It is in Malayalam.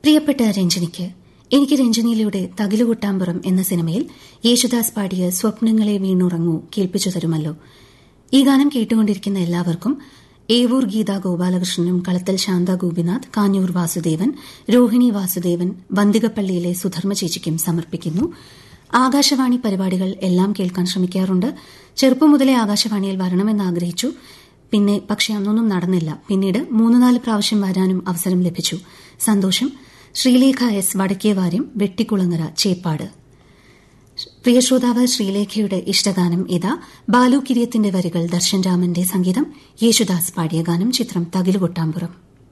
പ്രിയപ്പെട്ട രഞ്ജനിക്ക് എനിക്ക് രഞ്ജനിയിലൂടെ തകിലുകൊട്ടാമ്പുറം എന്ന സിനിമയിൽ യേശുദാസ് പാടിയ സ്വപ്നങ്ങളെ വീണുറങ്ങൂ കേൾപ്പിച്ചു തരുമല്ലോ ഈ ഗാനം കേട്ടുകൊണ്ടിരിക്കുന്ന എല്ലാവർക്കും ഏവൂർ ഗീത ഗോപാലകൃഷ്ണനും കളത്തൽ ശാന്ത ഗോപിനാഥ് കാഞ്ഞൂർ വാസുദേവൻ രോഹിണി വാസുദേവൻ വന്തികപ്പള്ളിയിലെ സുധർമ്മ ചേച്ചിക്കും സമർപ്പിക്കുന്നു ആകാശവാണി പരിപാടികൾ എല്ലാം കേൾക്കാൻ ശ്രമിക്കാറുണ്ട് ചെറുപ്പം മുതലേ ആകാശവാണിയിൽ വരണമെന്ന് ആഗ്രഹിച്ചു പിന്നെ പക്ഷെ അന്നൊന്നും നടന്നില്ല പിന്നീട് മൂന്ന് നാല് പ്രാവശ്യം വരാനും അവസരം ലഭിച്ചു സന്തോഷം ശ്രീലേഖ എസ് വടക്കേവാര്യം വെട്ടിക്കുളങ്ങര ചേപ്പാട് പ്രിയ ശ്രോതാവ് ശ്രീലേഖയുടെ ഇഷ്ടഗാനം ഇതാ ബാലു കിരിയത്തിന്റെ വരികൾ ദർശൻ രാമന്റെ സംഗീതം യേശുദാസ് പാടിയ ഗാനം ചിത്രം തകിലുകൊട്ടാമ്പുറം